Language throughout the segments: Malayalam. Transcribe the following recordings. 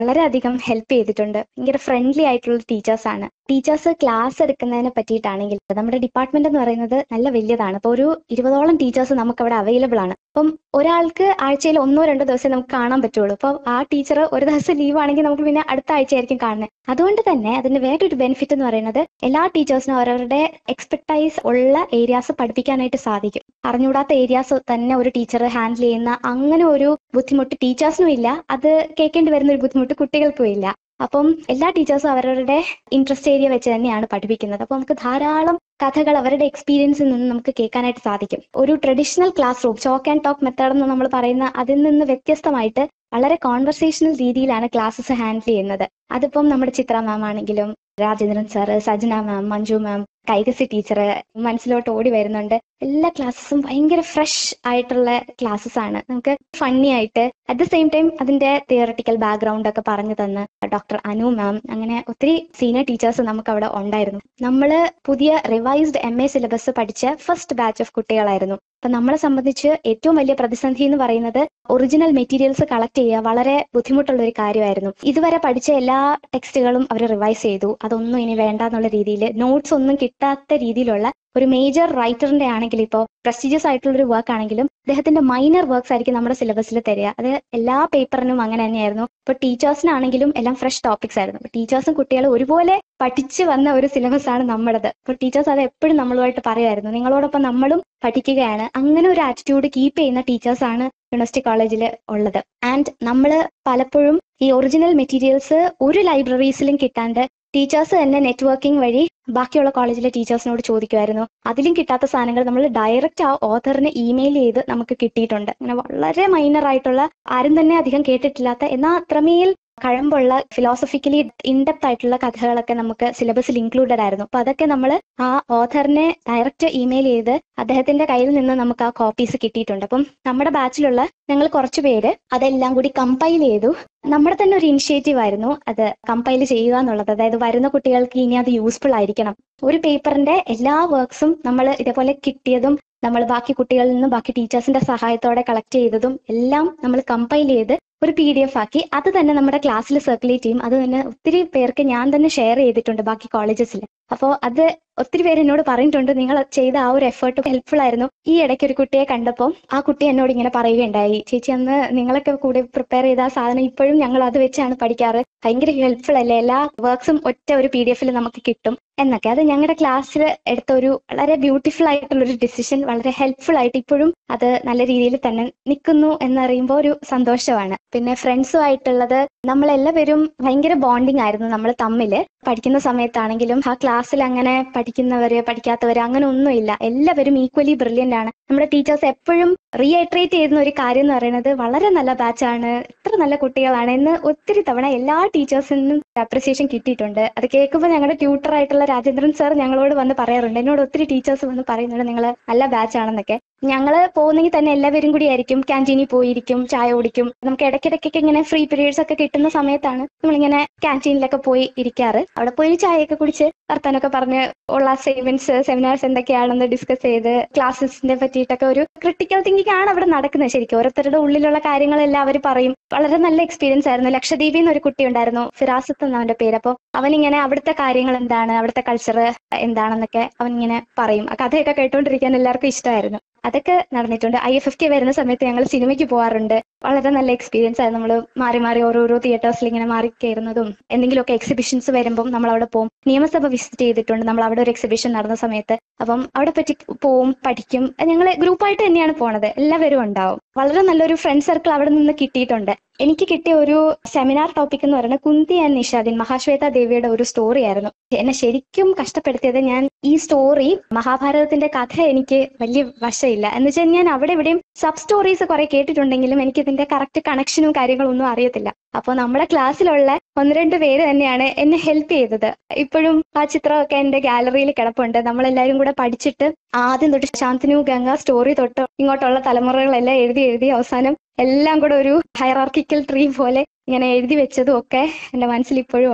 വളരെയധികം ഹെൽപ്പ് ചെയ്തിട്ടുണ്ട് ഭയങ്കര ഫ്രണ്ട്ലി ആയിട്ടുള്ള ടീച്ചേഴ്സ് ആണ് ടീച്ചേഴ്സ് ക്ലാസ് എടുക്കുന്നതിനെ പറ്റിയിട്ടാണെങ്കിൽ നമ്മുടെ ഡിപ്പാർട്ട്മെന്റ് എന്ന് പറയുന്നത് നല്ല വലിയതാണ് അപ്പോൾ ഒരു ഇരുപതോളം ടീച്ചേഴ്സ് നമുക്ക് അവിടെ അവൈലബിൾ ആണ് അപ്പം ഒരാൾക്ക് ആഴ്ചയിൽ ഒന്നോ രണ്ടോ ദിവസം നമുക്ക് കാണാൻ പറ്റുള്ളൂ അപ്പോൾ ആ ടീച്ചർ ഒരു ദിവസം ലീവ് ആണെങ്കിൽ നമുക്ക് പിന്നെ അടുത്ത ആഴ്ച ആയിരിക്കും കാണുന്നത് അതുകൊണ്ട് തന്നെ അതിന്റെ വേറൊരു ബെനിഫിറ്റ് എന്ന് പറയുന്നത് എല്ലാ ടീച്ചേഴ്സിനും അവരവരുടെ എക്സ്പെർട്ടൈസ് ഉള്ള ഏരിയാസ് പഠിപ്പിക്കാനായിട്ട് സാധിക്കും അറിഞ്ഞുകൂടാത്ത ഏരിയാസ് തന്നെ ഒരു ടീച്ചർ ഹാൻഡിൽ ചെയ്യുന്ന അങ്ങനെ ഒരു ബുദ്ധിമുട്ട് ടീച്ചേഴ്സിനും ഇല്ല അത് കേൾക്കേണ്ടി വരുന്ന ഒരു ബുദ്ധിമുട്ട് കുട്ടികൾക്കും ഇല്ല അപ്പം എല്ലാ ടീച്ചേഴ്സും അവരവരുടെ ഇൻട്രസ്റ്റ് ഏരിയ വെച്ച് തന്നെയാണ് പഠിപ്പിക്കുന്നത് അപ്പോൾ നമുക്ക് ധാരാളം കഥകൾ അവരുടെ എക്സ്പീരിയൻസിൽ നിന്ന് നമുക്ക് കേൾക്കാനായിട്ട് സാധിക്കും ഒരു traditional classroom chalk and talk method എന്ന് നമ്മൾ പറയുന്ന അതിൽ നിന്ന് വ്യത്യസ്തമായിട്ട് വളരെ കോൺവെർസേഷണൽ രീതിയിലാണ് ക്ലാസ്സസ് ഹാൻഡിൽ ചെയ്യുന്നത് അതിപ്പം നമ്മുടെ ചിത്ര മാം ആണെങ്കിലും Rajendran sir Sajana ma'am Manju ma'am Kaikasi teacher മനസ്സിലോട്ട് ഓടി വരുന്നുണ്ട് എല്ലാ ക്ലാസ്സസും ഭയങ്കര ഫ്രഷ് ആയിട്ടുള്ള ക്ലാസ്സസ് ആണ് നമുക്ക് ഫണ്ണി ആയിട്ട് അറ്റ് ദ സെയിം ടൈം അതിന്റെ തിയറട്ടിക്കൽ ബാക്ക്ഗ്രൗണ്ട് ഒക്കെ പറഞ്ഞു തന്ന് ഡോക്ടർ അനു മാം അങ്ങനെ ഒത്തിരി സീനിയർ ടീച്ചേഴ്സ് നമുക്ക് അവിടെ ഉണ്ടായിരുന്നു നമ്മൾ പുതിയ റിവൈസ്ഡ് എം എ സിലബസ് പഠിച്ച ഫസ്റ്റ് ബാച്ച് ഓഫ് കുട്ടികളായിരുന്നു അപ്പൊ നമ്മളെ സംബന്ധിച്ച് ഏറ്റവും വലിയ പ്രതിസന്ധി എന്ന് പറയുന്നത് ഒറിജിനൽ മെറ്റീരിയൽസ് കളക്ട് ചെയ്യുക വളരെ ബുദ്ധിമുട്ടുള്ള ഒരു കാര്യമായിരുന്നു ഇതുവരെ പഠിച്ച എല്ലാ ടെക്സ്റ്റുകളും അവർ റിവൈസ് ചെയ്തു അതൊന്നും ഇനി വേണ്ട എന്നുള്ള രീതിയിൽ നോട്ട്സ് ഒന്നും കിട്ടാത്ത രീതിയിലുള്ള ഒരു മേജർ റൈറ്ററിന്റെ ആണെങ്കിൽ ഇപ്പോൾ പ്രസ്റ്റീജിയസ് ആയിട്ടുള്ള ഒരു വർക്ക് ആണെങ്കിലും അദ്ദേഹത്തിന്റെ മൈനർ വർക്ക്സ് ആയിരിക്കും നമ്മുടെ സിലബസിൽ തരിക അത് എല്ലാ പേപ്പറിനും അങ്ങനെ തന്നെയായിരുന്നു ഇപ്പൊ ടീച്ചേഴ്സിനാണെങ്കിലും എല്ലാം ഫ്രഷ് ടോപ്പിക്സ് ആയിരുന്നു ടീച്ചേഴ്സും കുട്ടികളും ഒരുപോലെ പഠിച്ചു വന്ന ഒരു സിലബസ് ആണ് നമ്മുടേത് അപ്പോൾ ടീച്ചേഴ്സ് അത് എപ്പോഴും നമ്മളുമായിട്ട് പറയുമായിരുന്നു നിങ്ങളോടൊപ്പം നമ്മളും പഠിക്കുകയാണ് അങ്ങനെ ഒരു ആറ്റിറ്റ്യൂഡ് കീപ്പ് ചെയ്യുന്ന ടീച്ചേഴ്സ് ആണ് യൂണിവേഴ്സിറ്റി കോളേജിൽ ഉള്ളത് ആൻഡ് നമ്മൾ പലപ്പോഴും ഈ ഒറിജിനൽ മെറ്റീരിയൽസ് ഒരു ലൈബ്രറീസിലും കിട്ടാണ്ട് ടീച്ചേഴ്സ് തന്നെ നെറ്റ്വർക്കിംഗ് വഴി ബാക്കിയുള്ള കോളേജിലെ ടീച്ചേഴ്സിനോട് ചോദിക്കുമായിരുന്നു അതിലും കിട്ടാത്ത സാധനങ്ങൾ നമ്മൾ ഡയറക്റ്റ് ആ ഓഥറിന് ഇമെയിൽ ചെയ്ത് നമുക്ക് കിട്ടിയിട്ടുണ്ട് അങ്ങനെ വളരെ മൈനർ ആയിട്ടുള്ള ആരും തന്നെ അധികം കേട്ടിട്ടില്ലാത്ത എന്നാൽ അത്രമേൽ കഴമ്പുള്ള ഫിലോസഫിക്കലി ഇൻഡെപ്ത് ആയിട്ടുള്ള കഥകളൊക്കെ നമുക്ക് സിലബസിൽ ഇൻക്ലൂഡഡ് ആയിരുന്നു അപ്പൊ അതൊക്കെ നമ്മൾ ആ ഓഥറിനെ ഡയറക്റ്റ് ഇമെയിൽ ചെയ്ത് അദ്ദേഹത്തിന്റെ കയ്യിൽ നിന്ന് നമുക്ക് ആ കോപ്പീസ് കിട്ടിയിട്ടുണ്ട് അപ്പം നമ്മുടെ ബാച്ചിലുള്ള ഞങ്ങൾ കുറച്ചു പേര് അതെല്ലാം കൂടി കമ്പൈൽ ചെയ്തു നമ്മുടെ തന്നെ ഒരു ഇനിഷ്യേറ്റീവ് ആയിരുന്നു അത് കമ്പൈൽ ചെയ്യുക എന്നുള്ളത് അതായത് വരുന്ന കുട്ടികൾക്ക് ഇനി അത് യൂസ്ഫുൾ ആയിരിക്കണം ഒരു പേപ്പറിന്റെ എല്ലാ വർക്ക്സും നമ്മൾ ഇതേപോലെ കിട്ടിയതും നമ്മൾ ബാക്കി കുട്ടികളിൽ നിന്നും ബാക്കി ടീച്ചേഴ്സിന്റെ സഹായത്തോടെ കളക്ട് ചെയ്തതും എല്ലാം നമ്മൾ കമ്പൈൽ ചെയ്ത് ഒരു പി ഡി എഫ് ആക്കി അത് തന്നെ നമ്മുടെ ക്ലാസ്സിൽ സർക്കുലേറ്റ് ചെയ്യും അത് തന്നെ ഒത്തിരി പേർക്ക് ഞാൻ തന്നെ ഷെയർ ചെയ്തിട്ടുണ്ട് ബാക്കി കോളേജസിൽ അപ്പോൾ അത് ഒത്തിരി പേര് എന്നോട് പറഞ്ഞിട്ടുണ്ട് നിങ്ങൾ ചെയ്ത ആ ഒരു എഫേർട്ട് ഹെൽപ്ഫുൾ ആയിരുന്നു ഈ ഇടയ്ക്ക് ഒരു കുട്ടിയെ കണ്ടപ്പോൾ ആ കുട്ടി എന്നോട് ഇങ്ങനെ പറയുകയുണ്ടായി ചേച്ചി അന്ന് നിങ്ങളൊക്കെ കൂടെ പ്രിപ്പയർ ചെയ്ത ആ സാധനം ഇപ്പോഴും ഞങ്ങൾ അത് വെച്ചാണ് പഠിക്കാറ് ഭയങ്കര ഹെൽപ്ഫുൾ അല്ലേ എല്ലാ വർക്ക്സും ഒറ്റ ഒരു പി ഡി എഫിൽ നമുക്ക് കിട്ടും എന്നൊക്കെ അത് ഞങ്ങളുടെ ക്ലാസ്സിൽ എടുത്ത ഒരു വളരെ ബ്യൂട്ടിഫുൾ ആയിട്ടുള്ള ഒരു ഡിസിഷൻ വളരെ ഹെൽപ്ഫുൾ ആയിട്ട് ഇപ്പോഴും അത് നല്ല രീതിയിൽ തന്നെ നിൽക്കുന്നു എന്നറിയുമ്പോൾ ഒരു സന്തോഷമാണ് പിന്നെ ഫ്രണ്ട്സും ആയിട്ടുള്ളത് നമ്മളെല്ലാവരും ഭയങ്കര ബോണ്ടിങ് ആയിരുന്നു നമ്മൾ തമ്മിൽ പഠിക്കുന്ന സമയത്താണെങ്കിലും ആ ക്ലാസ്സിൽ അങ്ങനെ പഠിക്കുന്നവര് പഠിക്കാത്തവര് അങ്ങനെ ഒന്നുമില്ല എല്ലാവരും ഈക്വലി ബ്രില്യൻ്റ് ആണ് നമ്മുടെ ടീച്ചേഴ്സ് എപ്പോഴും റീഐട്രേറ്റ് ചെയ്യുന്ന ഒരു കാര്യം എന്ന് പറയുന്നത് വളരെ നല്ല ബാച്ചാണ് ഇത്ര നല്ല കുട്ടികളാണ് എന്ന് ഒത്തിരി തവണ എല്ലാ ടീച്ചേഴ്സിനും അപ്രിസിയേഷൻ കിട്ടിയിട്ടുണ്ട് അത് കേൾക്കുമ്പോൾ ഞങ്ങളുടെ ട്യൂട്ടർ ആയിട്ടുള്ള രാജേന്ദ്രൻ സാർ ഞങ്ങളോട് വന്ന് പറയാറുണ്ട് എന്നോട് ഒത്തിരി ടീച്ചേഴ്സ് വന്ന് പറയുന്നുണ്ട് നിങ്ങൾ നല്ല ബാച്ച് ആണെന്നൊക്കെ ഞങ്ങൾ പോകുന്നെങ്കിൽ തന്നെ എല്ലാവരും കൂടി ആയിരിക്കും ക്യാൻറ്റീനിൽ പോയിരിക്കും ചായ കുടിക്കും നമുക്ക് ഇടയ്ക്കിടയ്ക്കൊക്കെ ഇങ്ങനെ ഫ്രീ പീരീഡ്സ് ഒക്കെ കിട്ടുന്ന സമയത്താണ് നമ്മളിങ്ങനെ ക്യാൻറ്റീനിലൊക്കെ പോയി ഇരിക്കാറ് അവിടെ പോയി ചായയൊക്കെ കുടിച്ച് വർത്താനൊക്കെ പറഞ്ഞ് ഉള്ള അസൈൻമെന്റ്സ് സെമിനാർസ് എന്തൊക്കെയാണെന്ന് ഡിസ്കസ് ചെയ്ത് ക്ലാസ്സസിനെ പറ്റിയിട്ടൊക്കെ ഒരു ക്രിട്ടിക്കൽ തിങ്കിങ് ആണ് അവിടെ നടക്കുന്നത് ശരിക്കും ഓരോരുത്തരുടെ ഉള്ളിലുള്ള കാര്യങ്ങളെല്ലാം അവർ പറയും വളരെ നല്ല എക്സ്പീരിയൻസ് ആയിരുന്നു ലക്ഷദ്വീപിൽ നിന്ന് ഒരു കുട്ടി ഉണ്ടായിരുന്നു ഫിറാസത്ത് എന്നവന്റെ പേര് അപ്പോൾ അവനിങ്ങനെ അവിടുത്തെ കാര്യങ്ങൾ എന്താണ് അവിടുത്തെ കൾച്ചർ എന്താണെന്നൊക്കെ അവൻ ഇങ്ങനെ പറയും ആ കഥയൊക്കെ കേട്ടോണ്ടിരിക്കാൻ എല്ലാവർക്കും ഇഷ്ടമായിരുന്നു അതൊക്കെ നടന്നിട്ടുണ്ട് ഐ എഫ് എഫ് കെ വരുന്ന സമയത്ത് ഞങ്ങൾ സിനിമയ്ക്ക് പോകാറുണ്ട് വളരെ നല്ല എക്സ്പീരിയൻസ് ആയിരുന്നു നമ്മൾ മാറി മാറി ഓരോരോ തിയേറ്റേഴ്സിൽ ഇങ്ങനെ മാറി കയറുന്നതും എന്തെങ്കിലുമൊക്കെ എക്സിബിഷൻസ് വരുമ്പം നമ്മൾ അവിടെ പോകും നിയമസഭ വിസിറ്റ് ചെയ്തിട്ടുണ്ട് നമ്മൾ അവിടെ ഒരു എക്സിബിഷൻ നടന്ന സമയത്ത് അപ്പം അവിടെ പറ്റി പോവും പഠിക്കും ഞങ്ങൾ ഗ്രൂപ്പായിട്ട് തന്നെയാണ് പോണത് എല്ലാവരും ഉണ്ടാവും വളരെ നല്ലൊരു ഫ്രണ്ട് സർക്കിൾ അവിടെ നിന്ന് കിട്ടിയിട്ടുണ്ട് എനിക്ക് കിട്ടിയ ഒരു സെമിനാർ ടോപ്പിക് എന്ന് പറയുന്നത് കുന്തി ആൻഡ് നിഷാദിൻ മഹാശ്വേത ദേവിയുടെ ഒരു സ്റ്റോറി ആയിരുന്നു എന്നെ ശരിക്കും കഷ്ടപ്പെടുത്തിയത് ഞാൻ ഈ സ്റ്റോറി മഹാഭാരതത്തിന്റെ കഥ എനിക്ക് വലിയ വശമില്ല എന്ന് വെച്ചാൽ ഞാൻ അവിടെ ഇവിടെയും സബ് സ്റ്റോറീസ് കുറെ കേട്ടിട്ടുണ്ടെങ്കിലും എനിക്ക് ഇതിന്റെ കറക്റ്റ് കണക്ഷനും കാര്യങ്ങളും ഒന്നും അറിയത്തില്ല അപ്പോൾ നമ്മുടെ ക്ലാസ്സിലുള്ള ഒന്ന് രണ്ട് പേര് തന്നെയാണ് എന്നെ ഹെൽപ്പ് ചെയ്തത് ഇപ്പോഴും ആ ചിത്രമൊക്കെ എന്റെ ഗാലറിയിൽ കിടപ്പുണ്ട് നമ്മളെല്ലാവരും കൂടെ പഠിച്ചിട്ട് ആദ്യം തൊട്ട് ശാന്തനു ഗംഗ സ്റ്റോറി തൊട്ട് ഇങ്ങോട്ടുള്ള തലമുറകളെല്ലാം എഴുതി എഴുതി അവസാനം എല്ലാം കൂടെ ഒരു ഹൈറാർക്കിക്കൽ ട്രീ പോലെ ഇങ്ങനെ എഴുതി വെച്ചതും ഒക്കെ എന്റെ മനസ്സിൽ ഇപ്പോഴും ഉണ്ട്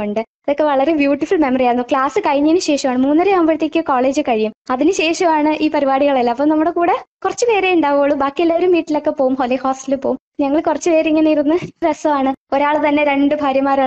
ഇതൊക്കെ വളരെ ബ്യൂട്ടിഫുൾ മെമ്മറി ആയിരുന്നു ക്ലാസ് കഴിഞ്ഞതിന് ശേഷമാണ് മൂന്നര ആകുമ്പോഴത്തേക്ക് കോളേജ് കഴിയും അതിനുശേഷമാണ് ഈ പരിപാടികളെല്ലാം അപ്പൊ നമ്മുടെ കൂടെ കുറച്ച് പേരേ ഉണ്ടാവുള്ളൂ ബാക്കി എല്ലാവരും വീട്ടിലൊക്കെ പോകും അല്ലെങ്കിൽ ഹോസ്റ്റലിൽ പോകും ഞങ്ങൾ കുറച്ച് പേര് ഇങ്ങനെ ഇരുന്ന് രസമാണ് ഒരാൾ തന്നെ രണ്ട് ഭാര്യമാർ